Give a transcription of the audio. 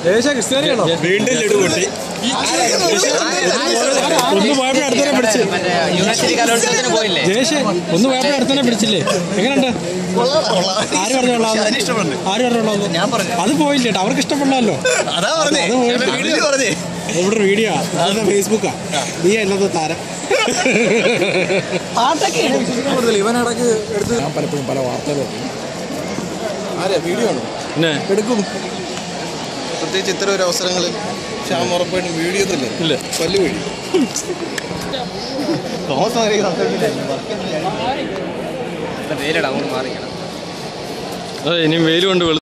ദേശ ക്രിസ്ത്യാനിയാണോ വീണ്ടും ലഡു പൊട്ടി ഒന്ന് പോയപ്പോ അടുത്തന്നെ പിടിച്ച് മറ്റേ യൂണിവേഴ്സിറ്റി കലോത്സവത്തിന് പോയില്ലേ ജയേഷ് ഒന്ന് പോയപ്പോ അടുത്തന്നെ പിടിച്ചില്ലേ എങ്ങനെയുണ്ട് ആര് പറഞ്ഞോളാം ആര് പറഞ്ഞോളാം ഞാൻ പറഞ്ഞു അത് പോയില്ല കേട്ടോ അവർക്ക് ഇഷ്ടപ്പെടണമല്ലോ അതാ പറഞ്ഞേ അത് പോയിട്ട് വീട്ടിൽ പറഞ്ഞേ ഇവിടെ ഒരു വീഡിയോ അത് ഫേസ്ബുക്കാ നീ അല്ലാത്ത താരം ഇവനിടക്ക് എടുത്ത് ഞാൻ പലപ്പോഴും പല വാർത്തകളും ആരെ വീഡിയോ ആണോ പിന്നെ എടുക്കും പ്രത്യേകിച്ച് ഇത്തരം ഒരു അവസരങ്ങളിൽ ശ്യാം ഉറപ്പായിട്ടും വീഡിയോ ഒന്നും ഇല്ല പല്ല് വീഡിയോ വെയിലടാ അങ്ങോട്ട് മാറിക്കണം അതെ ഇനിയും വെയിൽ കൊണ്ട്